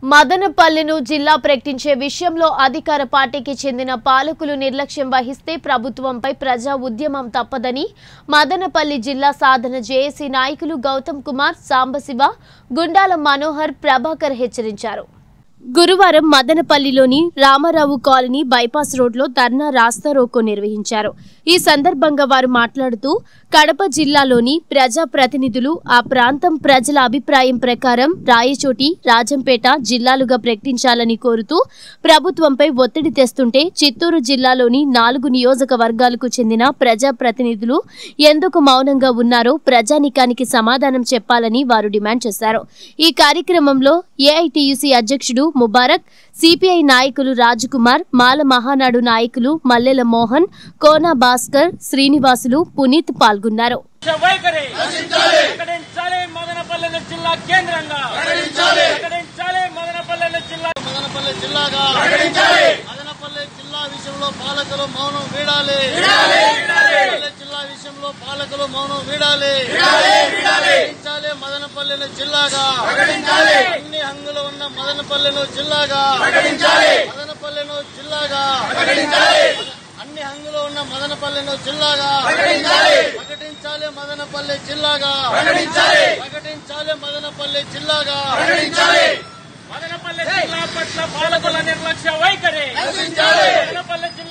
మదనపల్లెను జిల్లా ప్రకటించే విషయంలో అధికార పార్టీకి చెందిన పాలకులు నిర్లక్ష్యం వహిస్తే ప్రభుత్వంపై ప్రజా ఉద్యమం తప్పదని మదనపల్లి జిల్లా సాధన జేఏసీ నాయకులు గౌతమ్ కుమార్ సాంబశివ గుండాల మనోహర్ ప్రభాకర్ హెచ్చరించారు గురువారం మదనపల్లిలోని రామారావు కాలనీ బైపాస్ రోడ్లో ధర్నా రాస్తారోకో నిర్వహించారు ఈ సందర్భంగా వారు మాట్లాడుతూ కడప జిల్లాలోని ప్రజా ప్రతినిధులు ఆ ప్రాంతం ప్రజల అభిప్రాయం ప్రకారం రాయచోటి రాజంపేట జిల్లాలుగా ప్రకటించాలని కోరుతూ ప్రభుత్వంపై ఒత్తిడి తెస్తుంటే చిత్తూరు జిల్లాలోని నాలుగు నియోజకవర్గాలకు చెందిన ప్రజా ప్రతినిధులు ఎందుకు మౌనంగా ఉన్నారో ప్రజానికానికి సమాధానం చెప్పాలని వారు డిమాండ్ చేశారు ఈ కార్యక్రమంలో ఏఐటియుసి అధ్యక్షుడు ముబారక్ సిపిఐ నాయకులు రాజకుమార్ మాల మహానాడు నాయకులు మల్లెల మోహన్ కోనా భాస్కర్ శ్రీనివాసులు పునీత్ పాల్గొన్నారు వైఖరి ప్రకటించాలి మదనపల్లెను జిల్లా కేంద్రంగా ప్రకటించాలి మదనపల్లెను జిల్లా మదనపల్లి జిల్లాగా మదనపల్లి జిల్లా విషయంలో పాలకులు మౌనం వీడాలి మదనపల్లి జిల్లా విషయంలో పాలకులు మౌనం వీడాలి ప్రకటించాలి మదనపల్లిని జిల్లాగా అన్ని హంగులు ఉన్న మదనపల్లెను జిల్లాగా మదనపల్లెను జిల్లాగా అన్ని హంగులు ఉన్న మదనపల్లెను జిల్లాగా ప్రకటించాలి మదనపల్లి జిల్లాగా ప్రకటించాలి మదనపల్లి జిల్లాగా మదనపల్లె జిల్లా పట్ల పాలకుల నిర్లక్ష్య వైఖరి మదనపల్లె జిల్లా